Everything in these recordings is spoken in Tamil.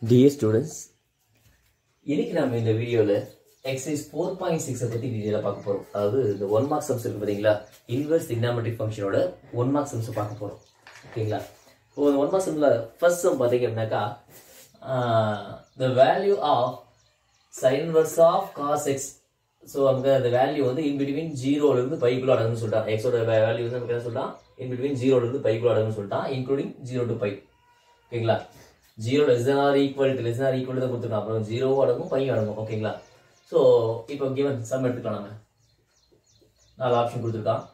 டியர் ஸ்டூடெண்ட்ஸ் இன்னைக்கு நம்ம இந்த வீடியோவில் எக்ஸசைஸ் ஃபோர் பாயிண்ட் சிக்ஸை பற்றி டீட்டெயிலாக பார்க்க போகிறோம் அதாவது இந்த ஒன் மார்க் சம்ஸ் இருக்கு பார்த்தீங்களா இன்வெர்ஸ் டிக்னாமெட்ரிக் ஃபங்க்ஷனோட ஒன் மார்க் சம்ஸ் பார்க்க போகிறோம் ஓகேங்களா இப்போ இந்த ஒன் மார்க் சம்மில் ஃபர்ஸ்ட் சம் பார்த்தீங்க அப்படின்னாக்கா the value of sine inverse of cos x so நமக்கு அந்த வேல்யூ வந்து இன் பிட்வீன் ஜீரோலேருந்து பைக்குள்ள அடங்குன்னு சொல்லிட்டான் எக்ஸோட வேல்யூ வந்து நமக்கு என்ன சொல்லிட்டான் இன் பிட்வீன் ஜீரோலேருந்து பைக்குள்ள அடங்குன்னு சொல்லிட்டான் இன்க்ளூடிங் ஜீரோ டு பை ஓகேங்களா zero less than or equal to less than or equal தான் கொடுத்துருக்கோம் அப்புறம் ஜீரோவும் அடங்கும் பையும் அடங்கும் ஓகேங்களா ஸோ இப்போ கிவன் சம் எடுத்துக்கலாம் நம்ம நாலு ஆப்ஷன் கொடுத்துருக்கான்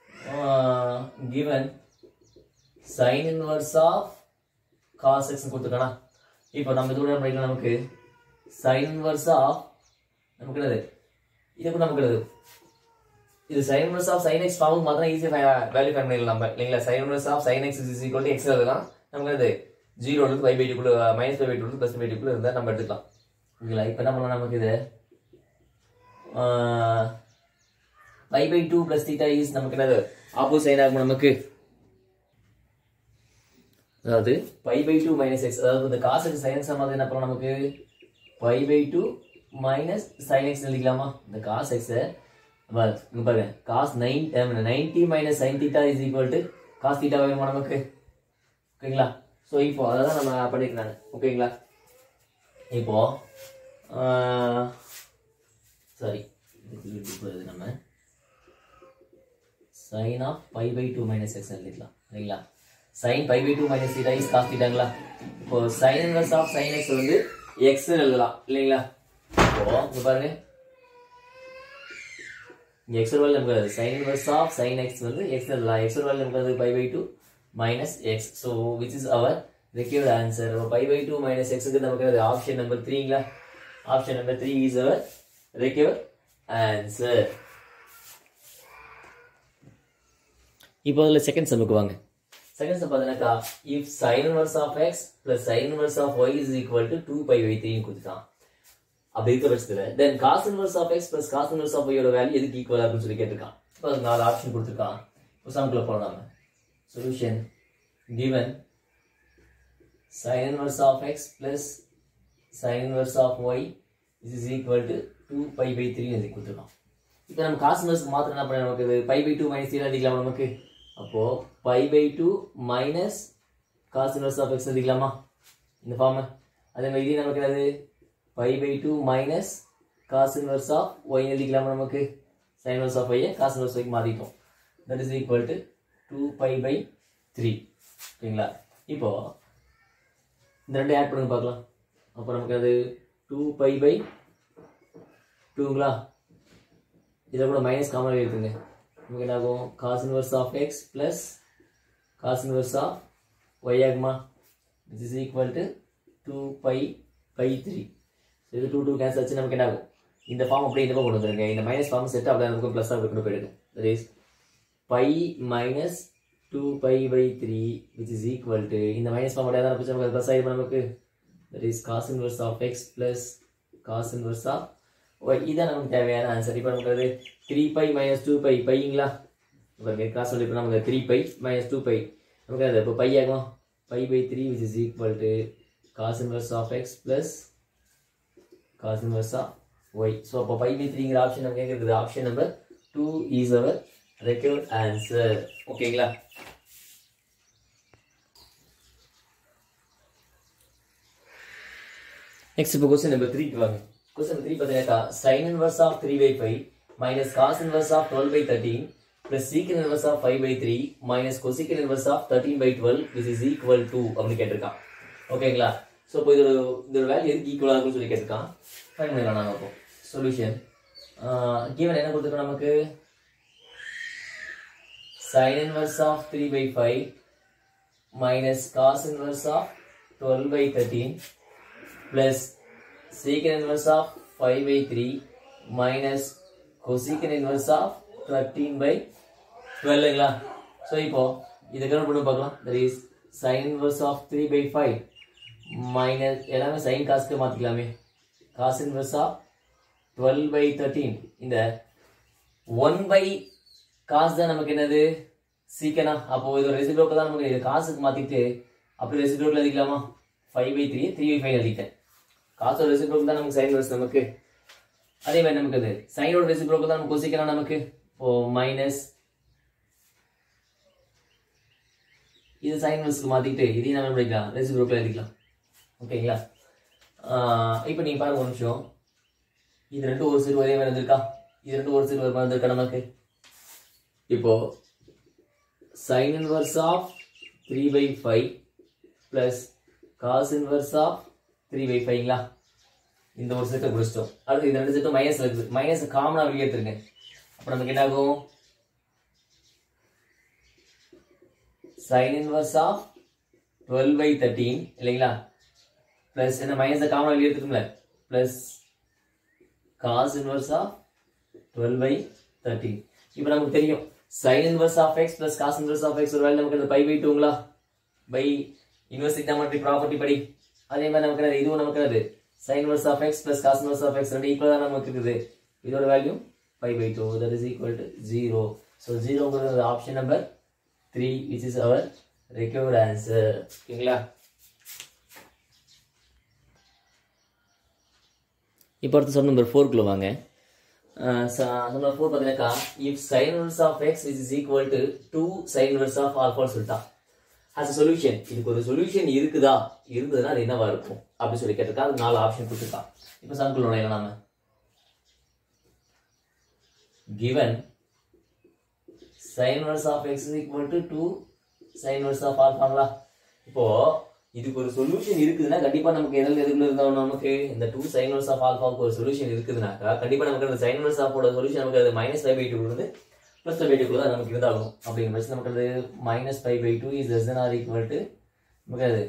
given sine inverse of cos x கொடுத்துருக்கானா இப்போ நம்ம இதோட என்ன பண்ணிக்கலாம் நமக்கு சைன் இன்வர்ஸ் ஆஃப் நமக்கு என்னது இது கூட நமக்கு என்னது இது sin inverse of sin x ஃபார்முக்கு மாத்திரம் ஈஸியாக வேல்யூ ஃபைண்ட் பண்ணிடலாம் நம்ம இல்லைங்களா sin inverse of sin x is equal to x எழுதலாம் நமக்கு என்னது ஜீரோலேருந்து ஃபைவ் பை டூக்குள்ள minus five by two plus pi டூக்குள்ள இருந்தால் நம்ம எடுத்துக்கலாம் ஓகேங்களா இப்போ என்ன பண்ணலாம் நமக்கு இது five by two plus theta is நமக்கு என்னது ஆப்போசிட் சைன் ஆகும் நமக்கு அதாவது pi by two minus x அதாவது இந்த காசுக்கு சைன் எக்ஸ் மாதிரி என்ன பண்ணலாம் நமக்கு pi by two minus sine x எழுதிக்கலாமா இந்த காஸ் எக்ஸை இங்க பாருங்க cos nine ninety minus sine theta is equal to cos theta வேணுமா நமக்கு ஓகேங்களா ஸோ இப்போ அதை தான் நம்ம பண்ணிக்கிறாங்க ஓகேங்களா இப்போ சாரி இதுக்கு நம்ம sine of pi by two minus x எழுதிக்கலாம் சரிங்களா sine pi by two minus theta is cos தீட்டாங்களா இப்போ sine inverse of sine x வந்து எக்ஸ் எழுதலாம் இல்லைங்களா இப்போ இங்க பாருங்க இங்க எக்ஸ் வேல்யூ நமக்கு sine inverse of sine x வந்து எக்ஸ் எழுதலாம் எக்ஸ் வேல்யூ நமக்கு pi by two minus x so which is our required answer pi by two minus எக்ஸுக்கு நமக்கு option number த்ரீங்களா option number three is our required answer இப்போ அதில் செகண்ட் சம்முக்கு வாங்க செகண்ட் சம் பார்த்தீங்கன்னாக்கா if sine inverse of x plus sine inverse of y is equal to two pi by த்ரீன்னு கொடுத்துட்டான் அப்படி இருக்க பட்சத்தில் then cos inverse of x plus cos inverse of ஒய்யோட வேல்யூ எதுக்கு ஈக்குவல் அப்படின்னு சொல்லி கேட்டிருக்கான் இப்போ அதுக்கு நாலு ஆப்ஷன் கொடுத்துருக்கான் இப்போ சம்குள்ள போகலாம் நம்ம solution given sin inverse of x plus sin inverse of y this is equal to 2 pi by 3 என்று கொடுத்துருக்கோம் இப்போ நம்ம காசு இன்வர்ஸ்க்கு மாத்திரம் என்ன பண்ண நமக்கு இது pi by two minus three எழுதிக்கலாம் நமக்கு அப்போ pi by two minus cos inverse of x எழுதிக்கலாமா இந்த ஃபார்ம் அதே மாதிரி இது நமக்கு என்னது pi by two minus cos inverse of y எழுதிக்கலாமா நமக்கு சைன் இன்வர்ஸ் ஆஃப் ஒய்யை காசு இன்வர்ஸ் ஒய்க்கு மாற்றிட்டோம் that is equal to two pi by three ஓகேங்களா இப்போ இந்த ரெண்டு ஆட் பண்ணுங்க பார்க்கலாம் அப்போ நமக்கு அது டூ பை பை டூங்களா இதை கூட மைனஸ் காமன் இருக்குங்க நமக்கு என்ன ஆகும் cos inverse of x plus cos inverse of y ஆகுமா it is equal to two pi by three இது டூ டூ கேன்சல் ஆச்சு நமக்கு என்ன ஆகும் இந்த ஃபார்ம் அப்படியே இந்த பக்கம் கொண்டு வந்துருங்க இந்த மைனஸ் ஃபார்ம் செட் அப்படியே நமக்கு ப்ளஸ் ஆஃப் கொண்டு போயிடுங்க that is pi minus two pi by three which is equal to இந்த மைனஸ் ஃபார்ம் அப்படியே தான் நமக்கு ப்ளஸ் ஆகிடும் நமக்கு that is cos inverse of x plus cos inverse of y இதான் நமக்கு தேவையான ஆன்சர் இப்போ நமக்கு அது three pi minus two pi பைங்களா இப்போ காசு சொல்லி இப்போ நமக்கு three pi minus two pi நமக்கு அது இப்போ பை ஆகும் pi by three which is equal to cos inverse of x plus cos inverse of y so அப்போ பை பை த்ரீங்கிற ஆப்ஷன் நமக்கு இருக்குது option number two is our required answer ஓகேங்களா நெக்ஸ்ட் இப்போ கொஸ்டின் நம்பர் த்ரீக்கு வாங்க கொஸ்டின் த்ரீ பார்த்தீங்கன்னா sine inverse of three by five minus cos inverse of twelve by thirteen plus sec inverse of five by three minus cosec inverse of thirteen by twelve which is equal to அப்படின்னு கேட்டிருக்கான் ஓகேங்களா ஸோ இப்போ இதோட இதோட வேல்யூ எதுக்கு ஈக்குவலாக இருக்குன்னு சொல்லி கேட்டிருக்கான் ஃபைன் பண்ணிடலாம் நாங்கள் இப்போ சொல்யூஷன் கிவன் என்ன கொடுத்துருக்கோம் நமக்கு sin inverse of 3 by 5 minus cos inverse of 12 by 13 plus secant inverse of 5 by 3 minus cosecant inverse of 13 by 12ங்களா ஸோ இப்போ இதை கணக்கு பண்ணி பார்க்கலாம் that is sin inverse of 3 by 5 minus எல்லாமே sin காசுக்கு மாற்றிக்கலாமே cos inverse of 12 by 13 இந்த 1 by காசு தான் நமக்கு என்னது சீக்கனா அப்போ இது ரெசிபிரோக்கு தான் நமக்கு இது காசுக்கு மாத்திட்டு அப்படி ரெசிபிரோக்கில் எழுதிக்கலாமா five by three three by five எழுதிட்டேன் காசோட ரெசிப்ரோக்கல் தான் நமக்கு சைன் வர்ஸ் நமக்கு அதே மாதிரி நமக்கு அது சைனோட ரெசிப்ரோக்கல் தான் நமக்கு கொசிக்கலாம் நமக்கு இப்போ மைனஸ் இது சைன் வர்ஸ்க்கு மாத்திக்கிட்டு இதையும் நம்ம படிக்கலாம் ரெசிப்ரோக்கல் எழுதிக்கலாம் ஓகேங்களா இப்போ நீங்க பாருங்க ஒரு நிமிஷம் இது ரெண்டும் ஒரு சைடு ஒரே மாதிரி வந்திருக்கா இது ரெண்டும் ஒரு சைடு ஒரு மாதிரி வந்திருக்கா நமக்கு இப்போ sin inverse of 3 by 5 plus cos inverse of 3 by 5 ங்களா இந்த ஒரு செட்டை குறிச்சிட்டோம் அடுத்து இந்த ரெண்டு செட்டும் மைனஸ் இருக்குது மைனஸ் காமனா வெளியே எடுத்துருங்க அப்ப நமக்கு என்ன ஆகும் sin inverse of 12 by 13 இல்லைங்களா பிளஸ் என்ன மைனஸ் காமனா வெளியே எடுத்துக்கோங்களே plus cos inverse of 12 by 13 இப்போ நமக்கு தெரியும் sin inverse of x plus cos inverse of x ஒரு வேலை நமக்கு அந்த பை பை டூங்களா பை இன்வெர்ஸ் எக்ஸாமெட்ரி ப்ராப்பர்ட்டி படி அதே மாதிரி நமக்கு என்னது இதுவும் நமக்கு என்னது sin inverse of x plus cos inverse of x ரெண்டு ஈக்குவல் தான் நமக்கு இருக்குது இதோட value pi by two that is equal to zero so ஜீரோங்கிறது option number three which is our required answer ஓகேங்களா இப்போ அடுத்து சம் நம்பர் ஃபோர்க்குள்ள வாங்க சம் நம்பர் ஃபோர் பார்த்தீங்கன்னாக்கா if sine inverse of x is is equal to two sine inverse of ஆல்ஃபான்னு சொல்லிட்டான் as a சொல்யூஷன் இதுக்கு ஒரு சொல்யூஷன் இருக்குதா இருந்ததுன்னா அது என்னவா இருக்கும் அப்படி சொல்லி கேட்டிருக்கா அது நாலு ஆப்ஷன் கொடுத்துருக்கான் இப்போ சம்குள்ள நுழையலாம் நாம given sin inverse of x is equal to 2 sin inverse of alpha இப்போ இதுக்கு ஒரு சொல்யூஷன் இருக்குதுன்னா கண்டிப்பா நமக்கு எதில் எதுக்குள்ள இருந்தாலும் நமக்கு இந்த டூ சைன் வர்ஸ் ஆஃப் ஆல்ஃபாவுக்கு ஒரு சொல்யூஷன் இருக்குதுனாக்கா கண்டிப்பா நமக்கு அந்த சைன் வர்ஸ் ஆஃபோட சொல்யூஷன் நமக்கு அது மைனஸ் ஃபைவ் பை டூ இருந்து ப்ளஸ் ஃபைவ் பை டூ தான் நமக்கு இருந்தாலும் அப்படிங்கிற பட்சம் நமக்கு அது minus five by two is less or equal to நமக்கு அது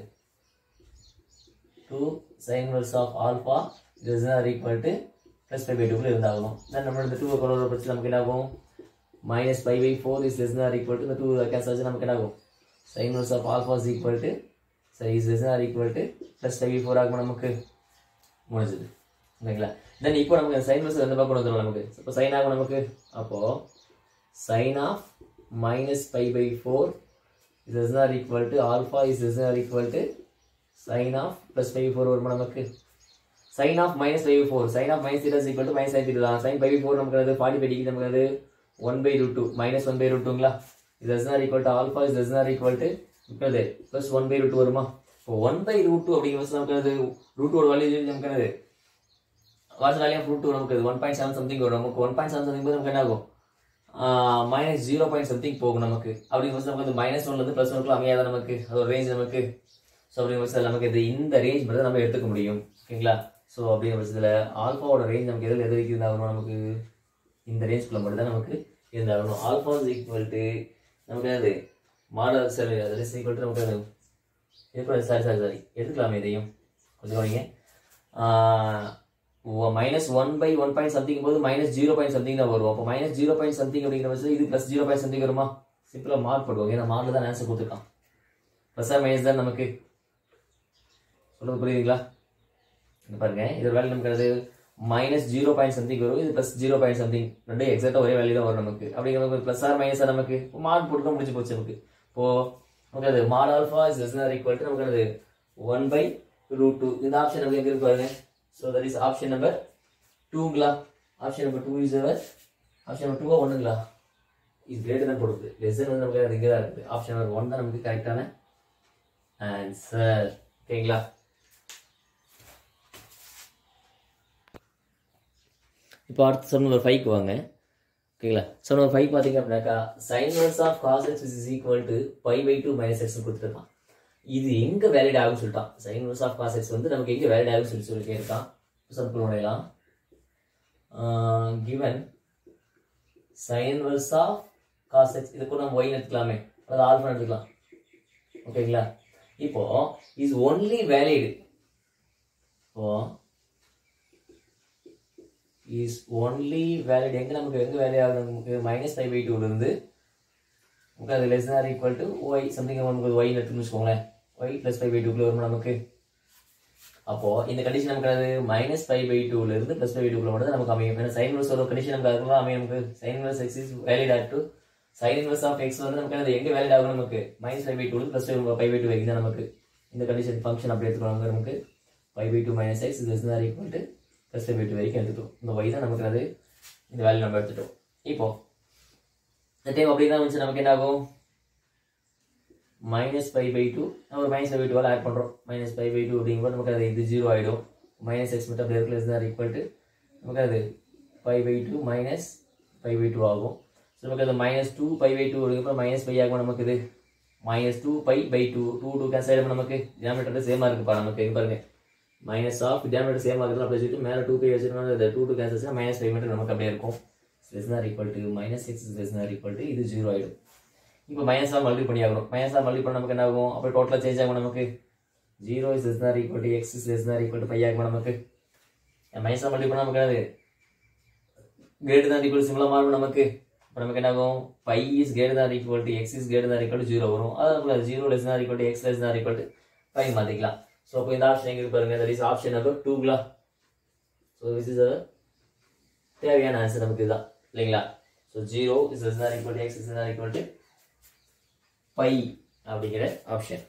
two sine inverse of alpha less or equal to plus five by டூக்குள்ள இருந்தாகணும் தென் நம்ம இந்த டூ கொண்டு வர பட்சத்தில் நமக்கு என்ன ஆகும் minus five by four is less or equal to இந்த டூ கேன்சல் ஆச்சு நமக்கு என்ன ஆகும் sine inverse of alpha is equal to சரி is less or equal to plus five by four ஆகும் நமக்கு முடிஞ்சது ஓகேங்களா தென் இப்போ நமக்கு சைன் வர்ஸ் எந்த பக்கம் வந்துடும் நமக்கு இப்போ சைன் ஆகும் நமக்கு அப்போ sine of minus five by four is less or equal to alpha is less or equal to sine of plus five four வரும் நமக்கு sine of minus five four sine of minus theta equal to minus sine theta sine five four நமக்கு அது ஃபார்ட்டி ஃபைவ் டிகிரி நமக்கு அது one by root two minus one by root டூங்களா இது less or equal to alpha is less or equal to அது plus one by root two வருமா இப்போ ஒன் பை ரூட் டூ அப்படிங்கிற நமக்கு அது ரூட் டூ வேல்யூ நமக்கு என்னது what's value of root two நமக்கு ஒன் பாயிண்ட் செவன் சம்திங் வரும் நமக்கு ஒன் பாயிண்ட் செவன் சம்திங் நமக்கு என்ன ஆகும் மைனஸ் ஜீரோ பாயிண்ட் சம்திங் போகும் நமக்கு அப்படிங்கிற நமக்கு வந்து மைனஸ் ஒன்ல இருந்து ப்ளஸ் ஒன்க்குள்ள அமையாத நமக்கு அது ஒரு ரேஞ்ச் நமக்கு ஸோ அப்படிங்கிற பட்சத்தில் நமக்கு இது இந்த ரேஞ்ச் மட்டும் தான் நம்ம எடுத்துக்க முடியும் ஓகேங்களா ஸோ அப்படிங்கிற பட்சத்தில் ஆல்ஃபாவோட ரேஞ்ச் நமக்கு எதில் எது இருந்தாகணும் நமக்கு இந்த ரேஞ்ச்குள்ள மட்டும் தான் நமக்கு இருந்தாகணும் ஆல்ஃபா இஸ் ஈக்குவல் டு நமக்கு அது மாடல் சரி அது இஸ் ஈக்குவல் டு நமக்கு அது இது சாரி சாரி சாரி எடுத்துக்கலாமே இதையும் கொஞ்சம் கவனிங்க minus one by one point something போது மைனஸ் ஜீரோ பாயிண்ட் சம்திங் தான் வரும் அப்போ மைனஸ் ஜீரோ பாயிண்ட் சம்திங் அப்படிங்கிற பட்சத்தில் இது ப்ளஸ் ஜீரோ பாயிண்ட் சம்திங் வருமா சிம்பிளாக மார்க் போடுவோம் ஏன்னா மார்க்ல தான் ஆன்சர் கொடுத்துருக்கான் ப்ளஸ் ஆர் மைனஸ் தான் நமக்கு சொல்றது புரியுதுங்களா இங்க பாருங்க இது வேல்யூ நமக்கு அது மைனஸ் ஜீரோ பாயிண்ட் சம்திங் வரும் இது ப்ளஸ் ஜீரோ பாயிண்ட் சம்திங் ரெண்டும் எக்ஸாக்டா ஒரே வேல்யூ தான் வரும் நமக்கு அப்படிங்கிற நமக்கு ப்ளஸ் ஆர் மைனஸ் நமக்கு மார்க் போட்டு முடிஞ்சு போச்சு நமக்கு இப்போ நமக்கு அது mod alpha is less or equal to நமக்கு அது ஒன் பை ரூட் டூ இந்த ஆப்ஷன் நமக்கு எங்க இருக்கு பாருங்க so that is option number டூங்களா option number two is our option number டூவா ஒன்றுங்களா இஸ் கிரேட்டர் தான் கொடுக்குது லெஸ் வந்து நமக்கு அது இங்கே தான் இருக்குது ஆப்ஷன் நம்பர் ஒன் தான் நமக்கு கரெக்டான ஆன்சர் ஓகேங்களா இப்போ அடுத்த சம் நம்பர் ஃபைவ்க்கு வாங்க ஓகேங்களா சம் நம்பர் ஃபைவ் பார்த்தீங்க அப்படின்னாக்கா sine inverse of cos x is equal to pi by two minus x கொடுத்துருக்கான் இது எங்க வேலிட் ஆகும் சொல்லிட்டான் sine inverse of cos x வந்து நமக்கு எங்க வேலிட் ஆகும் சொல்லி சொல்லி கேட்கான் சம்குள் நுழையலாம் given sine inverse of cos x இது கூட நம்ம ஒய் எடுத்துக்கலாமே அதாவது ஆல்ஃபா எடுத்துக்கலாம் ஓகேங்களா இப்போ இஸ் ஒன்லி வேலிட் இப்போ இஸ் ஒன்லி வேலிட் எங்க நமக்கு எங்க வேல்யூ ஆகுது நமக்கு மைனஸ் ஃபைவ் பை டூல இருந்து நமக்கு அது less or equal to y something நமக்கு ஒய் எடுத்துன்னு வச்சுக்கோங்களேன் ஒய் பிளஸ் ஃபைவ் பை டூக்குள்ள வரும் நமக்கு அப்போ இந்த கண்டிஷன் நமக்கு அது மைனஸ் ஃபைவ் பை டூல இருந்து பிளஸ் ஃபைவ் பை டூக்குள்ள மட்டும் தான் நமக்கு அமையும் ஏன்னா சைன் இன்வர்ஸ் ஒரு கண்டிஷன் நமக்கு அதுக்குள்ள அமையும் நமக்கு sine inverse x is valid at to sine inverse of x வந்து நமக்கு அது எங்க வேலிட் ஆகும் நமக்கு minus five by two plus five pi by two வரைக்கும் தான் நமக்கு இந்த கண்டிஷன் ஃபங்க்ஷன் அப்படி எடுத்துக்கணும் நமக்கு five by two minus x is தான் equal to plus five by two வரைக்கும் எடுத்துட்டோம் இந்த ஒய் தான் நமக்கு அது இந்த வேல்யூ நம்ம எடுத்துட்டோம் இப்போ இந்த டைம் அப்படி தான் வந்துச்சு நமக்கு என்ன ஆகும் மைனஸ் ஃபைவ் பை டூ நம்ம ஒரு மைனஸ் ஃபைவ் பை டூவால் ஆட் பண்ணுறோம் மைனஸ் ஃபைவ் பை டூ அப்படிங்கும்போது நமக்கு அது இது ஜீரோ ஆகிடும் மைனஸ் எக்ஸ் மட்டும் அப்படி இருக்கிற தான் ஈக்குவல் டு நமக்கு அது five by two minus five by two ஆகும் ஸோ நமக்கு அது minus two five by two அப்படிங்கிறப்ப மைனஸ் ஃபைவ் ஆகும் நமக்கு இது minus two pi by two two two cancel ஆகிடும் நமக்கு டினாமினேட்டர் சேமாக இருக்குப்பா நமக்கு இங்க பாருங்க மைனஸ் ஆஃப் டினாமினேட்டர் சேமாக இருக்குது அப்படி சொல்லிட்டு மேலே டூ பை வச்சுருந்தோம் இந்த two two cancel minus five மட்டும் நமக்கு அப்படியே இருக்கும் less than equal to minus six less than equal to இது ஜீரோ ஆகிடும் இப்போ மைனஸாக மல்டி பண்ணி ஆகணும் மைனஸாக மல்டி பண்ண நமக்கு என்ன ஆகும் அப்போ டோட்டலாக சேஞ்ச் ஆகும் நமக்கு zero is less than equal to x is less than equal to five ஆகும் நமக்கு மைனஸாக மல்டி பண்ண நமக்கு என்னது கிரேட்டர் தான் ஈக்குவல் சிம்பிளாக மாறும் நமக்கு இப்போ நமக்கு என்ன ஆகும் five is greater than equal to x is greater than equal to zero வரும் அது zero less than equal to x less than equal to five மாற்றிக்கலாம் ஸோ அப்போ இந்த ஆப்ஷன் எங்கே பாருங்க தட் இஸ் ஆப்ஷன் நம்பர் டூங்களா ஸோ திஸ் இஸ் தேவையான ஆன்சர் நமக்கு இதுதான் இல்லைங்களா so zero is less than equal to x is தான் ஈக்குவல் டு ஃபைவ் அப்படிங்கிற ஆப்ஷன்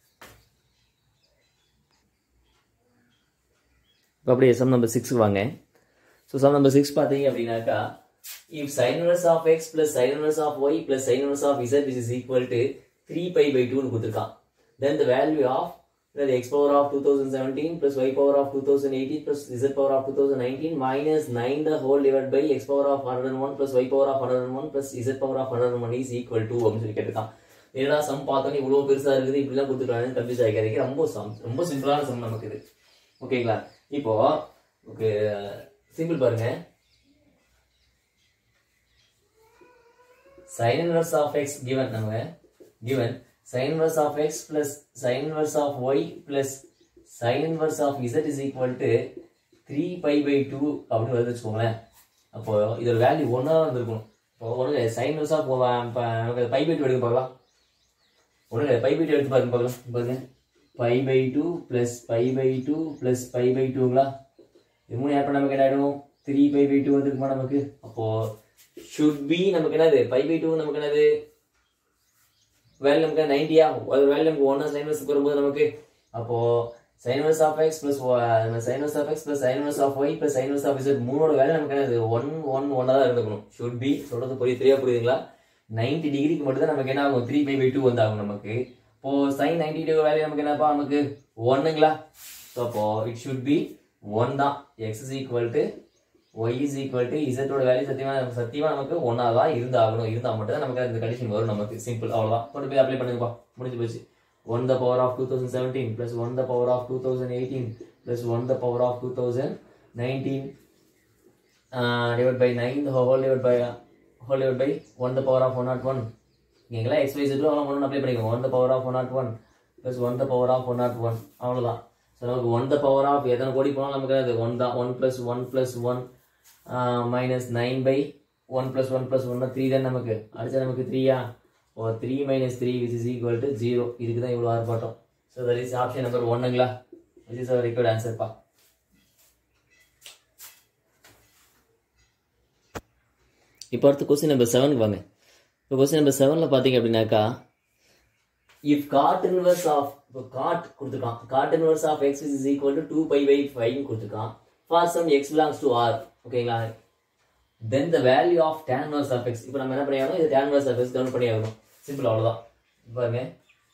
இப்போ அப்படியே சம் நம்பர் சிக்ஸ்க்கு வாங்க ஸோ சம் நம்பர் சிக்ஸ் பார்த்தீங்க அப்படின்னாக்கா if sin inverse of x plus sin inverse of y plus sin inverse of z which is equal to 3 pi by 2 னு கொடுத்துருக்கான் then the value of the x power of 2017 plus y power of 2018 plus z power of 2019 minus 9 the whole divided by x power of 101 plus y power of 101 plus z power of 101 is equal to அப்படின்னு சொல்லி கேட்டிருக்கான் என்னடா சம் பார்த்தோன்னே இவ்வளோ பெருசா இருக்குது இப்படிலாம் கொடுத்துருக்காங்க கன்ஃபியூஸ் ஆகிக்காதீங்க ரொம்ப சம் ரொம்ப சிம்பிளான சம் நமக்கு இது ஓகேங்களா இப்போ ஓகே சிம்பிள் பாருங்க sin inverse of x given நம்ம given sin inverse of x plus sin inverse of y plus sin inverse of z is equal to 3 pi by 2 அப்படின்னு வருது வச்சுக்கோங்களேன் அப்போ இதோட வேல்யூ ஒன்றா வந்திருக்கும் இப்போ ஒன்று sin inverse of நமக்கு பை பை டூ எடுக்க பார்க்கலாம் ஒன்று பை பை டூ எடுத்து பாருங்க பார்க்கலாம் பாருங்க pi by two plus pi by two plus pi by டூங்களா இது மூணு ஆட் பண்ண நமக்கு என்ன ஆகிடும் த்ரீ பை பை டூ வந்துருக்குமா நமக்கு அப்போ ஷுட் பி நமக்கு என்னது பை பை டூ நமக்கு என்னது வேல்யூ நமக்கு நைன்டியா ஒரு வேல்யூ நமக்கு ஒன்னா சைன்வர்ஸ் வரும்போது நமக்கு அப்போ sine inverse of x plus sine inverse of x plus sine inverse of y plus sine inverse of z மூணோட வேல்யூ நமக்கு என்னது ஒன் ஒன் ஒன்னா தான் இருந்துக்கணும் ஷுட் பி சொல்றது புரியுது தெரியா புரியுதுங்களா நைன்டி டிகிரிக்கு மட்டும் தான் நமக்கு என்ன ஆகும் த்ரீ பை பை டூ வந்து ஆகும் நமக்கு இப்போ சைன் நைன்டி டூ வேல்யூ நமக்கு என்னப்பா நமக்கு ஒன்னுங்களா ஸோ அப்போ இட் ஷுட் பி ஒன் தான் x is equal to y is equal to இசட்டோட வேல்யூ சத்தியமா சத்தியமா நமக்கு ஒன்னா தான் இருந்தாகணும் இருந்தா மட்டும் தான் நமக்கு இந்த கண்டிஷன் வரும் நமக்கு சிம்பிள் அவ்வளவுதான் கொண்டு போய் அப்ளை பண்ணுங்கப்பா முடிஞ்சு போச்சு one the power of two thousand seventeen plus one the power of two thousand eighteen plus one the power of two thousand nineteen divide by nine whole divide by whole divide by one the power of one not one நீங்களா எக்ஸ் வைஸ் அவ்வளோ ஒன்று அப்ளை பண்ணிக்கோங்க one the power of one not one plus one the power of one not one அவ்வளோதான் ஸோ நமக்கு ஒன் த பவர் ஆஃப் எத்தனை கோடி போனாலும் நமக்கு அது ஒன் தான் one plus one plus one minus nine by one plus one plus ஒன்னா த்ரீ தான் நமக்கு அடுத்து நமக்கு த்ரீயா oh three minus three which is equal to zero இதுக்கு தான் இவ்வளோ ஆர்ப்பாட்டம் so that is option number ஒன்னுங்களா விச் இஸ் அவர் ரிக்வர்ட் ஆன்சர்ப்பா இப்போ அடுத்து கொஸ்டின் நம்பர் செவனுக்கு வாங்க இப்போ கொஸ்டின் நம்பர் செவனில் பார்த்தீங்க அப்படின்னாக்கா இஃப் காட் இன்வர்ஸ் ஆஃப் இப்போ காட் கொடுத்துருக்கான் cot inverse of x is equal to two pi by ஃபைவ்னு கொடுத்துருக்கான் for some x belongs to R ஓகேங்களா then the value of tan inverse of x இப்போ நம்ம என்ன பண்ணி ஆகணும் இது tan inverse of x count பண்ணி ஆகணும் சிம்பிள் அவ்வளோதான் பாருங்க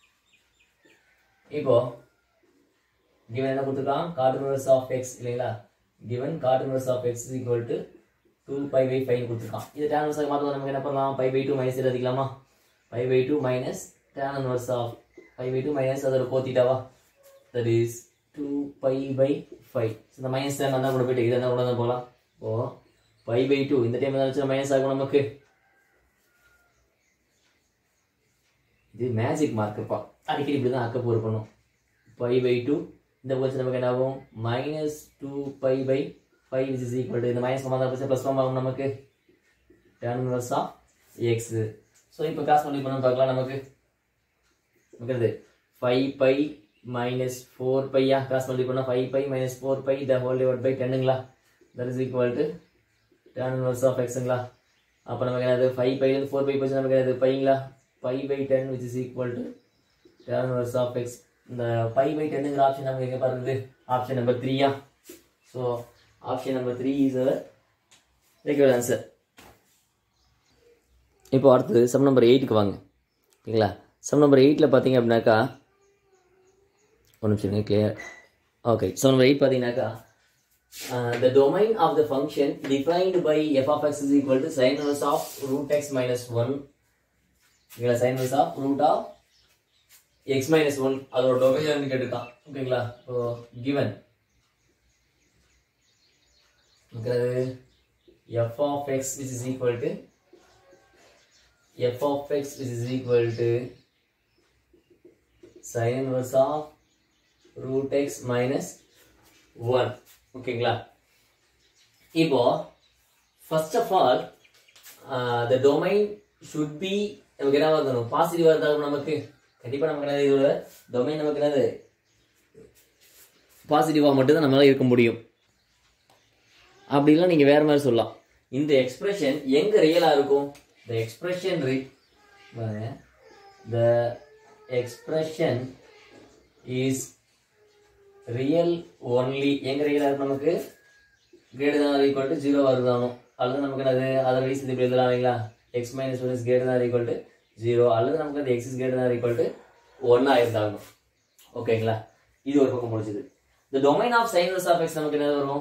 இப்போ கிவன் என்ன கொடுத்துருக்கான் காட் இன்வர்ஸ் ஆஃப் எக்ஸ் இல்லைங்களா given cot inverse of x is equal to two pi by five கொடுத்துருக்கான் இது டேன் இன்வர்ஸ் மாற்றம் நமக்கு என்ன பண்ணலாம் பை பை டூ மைனஸ் எழுதிக்கலாமா pi by two minus tan inverse of 5 by 2 minus அதோட கோத்திட்டாவா that is 2 pi by 5 so இந்த மைனஸ் தான் வந்தா கூட போயிட்டு இதை கூட தான் போகலாம் ஓ pi by 2 இந்த டைம் தான் மைனஸ் ஆகும் நமக்கு இது மேஜிக் மார்க்குப்பா அடிக்கடி இப்படி தான் அக்க போர் பண்ணும் பை பை டூ இந்த போச்சு நமக்கு என்ன ஆகும் minus two pi by five is equal to இந்த மைனஸ் ஒன் தான் ப்ளஸ் ஒன் ஆகும் நமக்கு tan inverse of x so இப்போ காசு பண்ணி பண்ண பார்க்கலாம் நமக்கு okay five pi minus four பையா கிராஸ் மல்டி பண்ணால் five pi minus four pi the whole divide by டென்னுங்களா that is equal to tan inverse of எக்ஸுங்களா அப்போ நமக்கு என்னது ஃபைவ் பைலேருந்து ஃபோர் பை போச்சு நமக்கு என்னது பைங்களா five by ten which is equal to tan inverse of x இந்த பை பை டென்னுங்கிற ஆப்ஷன் நமக்கு எங்கே பாருது ஆப்ஷன் நம்பர் த்ரீயா so option number three is our required answer இப்போ அடுத்தது சம் நம்பர் எயிட்டுக்கு வாங்க ஓகேங்களா சம் நம்பர் எயிட்டில் பார்த்தீங்க அப்படின்னாக்கா ஒரு நிமிஷம் clear okay sum number eight பார்த்தீங்கன்னாக்கா the domain of the function defined by f of x is equal to sin inverse of root x minus 1 ஓகேங்களா sin inverse of root of x minus 1 அதோட டொமைன் என்னன்னு கேட்டுருக்கான் ஓகேங்களா இப்போ given ஓகேது f of x which is equal to f of x which is equal to sin inverse of root x minus 1 ஓகேங்களா இப்போ first of all the domain should be நமக்கு என்ன இருக்கணும் பாசிட்டிவாக இருந்தாலும் நமக்கு கண்டிப்பாக நமக்கு என்னது இதோட டொமைன் நமக்கு என்னது பாசிட்டிவாக மட்டும்தான் நம்மளால இருக்க முடியும் அப்படிலாம் நீங்கள் வேற மாதிரி சொல்லலாம் இந்த எக்ஸ்பிரஷன் எங்க ரியலாக இருக்கும் the expression the expression is real only எங்க ரியலா இருக்கு நமக்கு greater than equal to zero வருதானோ அல்லது நமக்கு என்னது அதர் வைஸ் இது இப்படி எழுதலாம் இல்லைங்களா x minus one is greater than equal to zero அல்லது நமக்கு அந்த x is greater than equal to one ஆயிருந்தாங்க ஓகேங்களா இது ஒரு பக்கம் முடிச்சது இந்த domain of sine inverse of x நமக்கு என்ன வரும்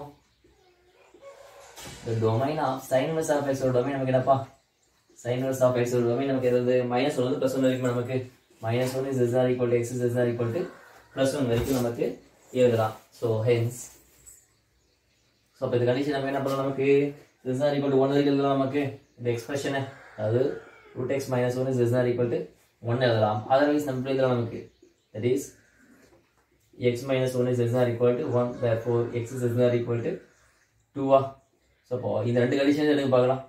இந்த domain of sine inverse of x ஒரு டொமைன் நமக்கு என்னப்பா சைன் வர்ஸ் ஆஃப் எக்ஸ் ஒரு டொமைன் நமக்கு எதாவது மைனஸ் ஒன் வந்து ப்ளஸ் ஒன் வரைக்கும் நமக்கு minus one is is or equal to x is is or equal to plus one வரைக்கும் நமக்கு எழுதலாம் ஸோ ஹென்ஸ் ஸோ அப்போ இந்த கண்டிஷன் நம்ம என்ன பண்ணலாம் நமக்கு is or equal to one வரைக்கும் எழுதலாம் நமக்கு இந்த எக்ஸ்பிரஷனை அதாவது root x minus one is is or equal to one எழுதலாம் அதர்வைஸ் நம்ம எழுதலாம் நமக்கு that is x minus one is is or equal to one for x is is or equal to டூவா ஸோ அப்போ இந்த ரெண்டு கண்டிஷன் எனக்கு பார்க்கலாம்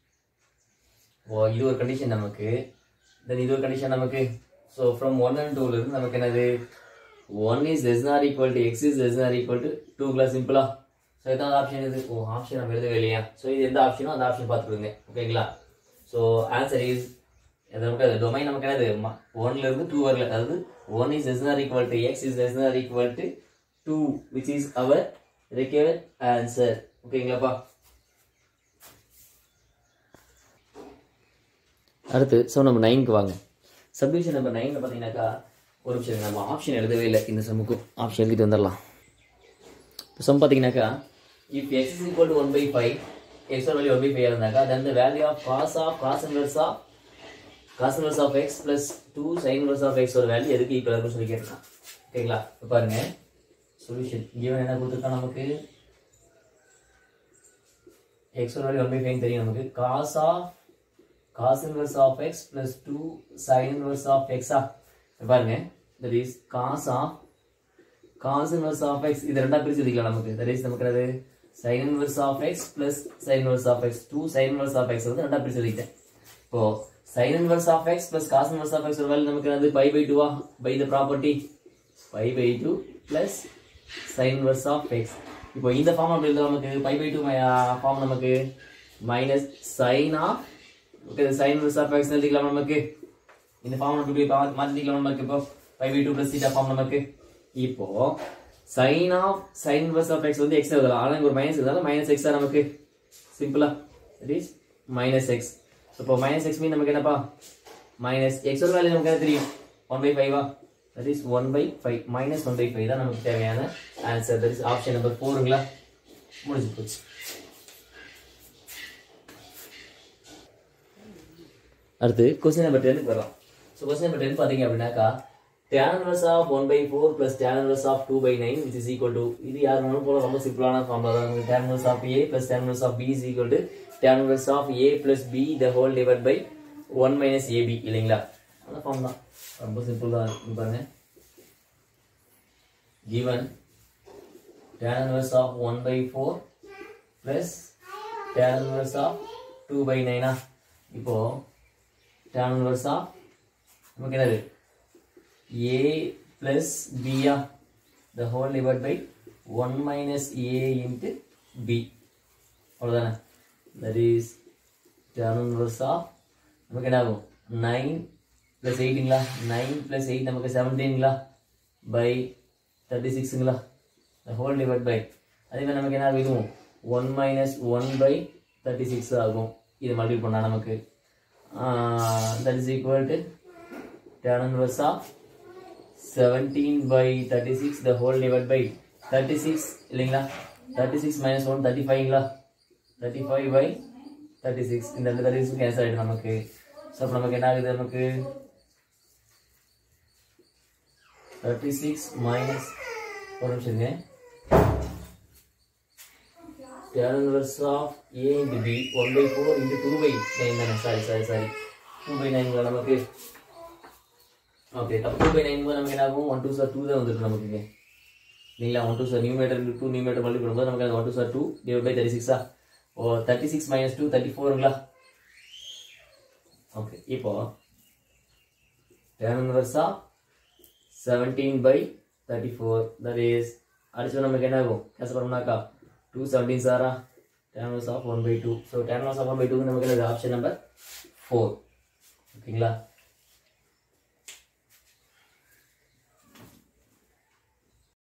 ஓ இது ஒரு கண்டிஷன் நமக்கு தென் இது ஒரு கண்டிஷன் நமக்கு ஸோ ஃப்ரம் ஒன் அண்ட் டூல இருந்து நமக்கு என்னது one is less or equal to x is less or equal to two class சிம்பிளா ஸோ இதான் ஆப்ஷன் இது ஓ ஆப்ஷன் நம்ம எழுதவே இல்லையா ஸோ இது எந்த ஆப்ஷனோ அந்த ஆப்ஷன் பார்த்துக்கோங்க ஓகேங்களா ஸோ ஆன்சர் இஸ் இது நமக்கு அது டொமைன் நமக்கு என்னது ஒன்ல இருந்து டூ வரல அதாவது one is less or equal to x is less or equal to two which is our recover answer ஓகேங்களாப்பா அடுத்து ஸோ நம்ம நைனுக்கு வாங்க சப்டிவிஷன் நம்பர் நைனில் பார்த்தீங்கன்னாக்கா ஒரு நிமிஷம் நம்ம ஆப்ஷன் எழுதவே இல்லை இந்த சம்முக்கும் ஆப்ஷன் எழுதிட்டு வந்துடலாம் இப்போ சம் பார்த்தீங்கன்னாக்கா if x is equal to one by five x value one by five இருந்தாக்கா then the value of cos of cos inverse of cos inverse of x plus two sine inverse of x ஒரு வேல்யூ எதுக்கு ஈக்குவல் இருக்குன்னு சொல்லி கேட்டிருக்கான் ஓகேங்களா இப்போ பாருங்க சொல்யூஷன் கிவன் என்ன கொடுத்துருக்கான் நமக்கு எக்ஸ் ஒரு வேல்யூ ஒன் பை ஃபைவ் தெரியும் நமக்கு cos of cos inverse of x plus 2 sin inverse of x ஆ இங்க பாருங்க that is cos of cos inverse of x இது ரெண்டா பிரிச்சு எழுதிக்கலாம் நமக்கு that is நமக்கு என்னது sin inverse of x plus sin inverse of x 2 sin inverse of x வந்து ரெண்டா பிரிச்சு எழுதிட்டேன் இப்போ sin inverse of x plus cos inverse of x ஒரு வேல்யூ நமக்கு என்னது pi by 2 ah by the property pi by 2 plus sin inverse of x இப்போ இந்த ஃபார்ம் அப்படி எழுதுறோம் நமக்கு pi by 2 ஃபார்ம் நமக்கு minus sin of okay sin inverse of x எழுதிக்கலாம் நமக்கு இந்த ஃபார்ம் நம்ம இப்படி மாத்திக்கலாம் நமக்கு இப்போ 5 by 2 plus theta ஃபார்ம் நமக்கு இப்போ sin of sin inverse of x வந்து x எழுதலாம் ஆனா இங்க ஒரு மைனஸ் இருந்தாலும் மைனஸ் x நமக்கு சிம்பிளா இட் இஸ் மைனஸ் எக்ஸ் இப்போ மைனஸ் எக்ஸ் மீன் நமக்கு என்னப்பா மைனஸ் எக்ஸ் ஒரு வேல்யூ நமக்கு என்ன தெரியும் ஒன் பை ஃபைவா that is one by five minus one by five தான் நமக்கு தேவையான answer that is option number ஃபோருங்களா முடிஞ்சு போச்சு அடுத்து கொஸ்டின் நம்பர் டென்னுக்கு வரலாம் ஸோ கொஸ்டின் நம்பர் டென் பார்த்தீங்க அப்படின்னாக்கா tan inverse of 1 by 4 plus tan inverse of 2 by 9 which is equal to இது யார் வேணாலும் போல ரொம்ப சிம்பிளான ஃபார்முலா தான் tan inverse of a plus tan inverse of b is equal to tan inverse of a plus b the whole divided by 1 minus ab இல்லைங்களா அந்த ஃபார்ம் தான் ரொம்ப சிம்பிள் தான் இருக்கு பாருங்க given tan inverse of 1 by 4 plus tan inverse of 2 by 9 ஆ இப்போ tan inverse of நமக்கு என்னது a plus b ah the whole divided by 1 minus a into b அவ்வளோதானே that is tan inverse of நமக்கு என்ன ஆகும் 9 plus 8ங்களா 9 plus 8 நமக்கு 17ங்களா பை தேர்ட்டி சிக்ஸுங்களா ஹோல் டிவைட் பை அதே மாதிரி நமக்கு என்ன ஆகும் one minus one by thirty six ஆகும் இது மல்டிபிள் பண்ணால் நமக்கு that is equal to tan inverse of 17 by 36 the whole divided by 36 இல்லைங்களா 36 minus 1 35ங்களா 35 by 36 இந்த 36 கேன்சல் ஆயிடும் நமக்கு ஸோ அப்போ நமக்கு என்ன ஆகுது நமக்கு 36 minus ஒரு நிமிஷம் இருங்க tan inverse of a into b 1 by 4 into 2 by 9 தானே சாரி சாரி சாரி 2 by 9 நமக்கு ஓகே அப்போ டூ பை நைன் போது நமக்கு என்ன ஆகும் ஒன் டூ சார் டூ தான் வந்துருக்கு நமக்கு இங்கே இல்லைங்களா ஒன் டூ சார் நியூமேட்டர் டூ நியூமேட்டர் மல்டி பண்ணும்போது நமக்கு அது ஒன் டூ சார் டூ டிவைட் பை தேர்ட்டி சிக்ஸா ஓ thirty six minus two thirty ஃபோருங்களா ஓகே இப்போ டேன் இன்வர்ஸா seventeen by thirty four that is அடிச்சு நமக்கு என்ன ஆகும் கேஸ் பண்ணோம்னாக்கா டூ செவன்டீன் சாரா tan inverse of one by two so tan inverse of one by two நமக்கு ஆப்ஷன் நம்பர் ஃபோர் ஓகேங்களா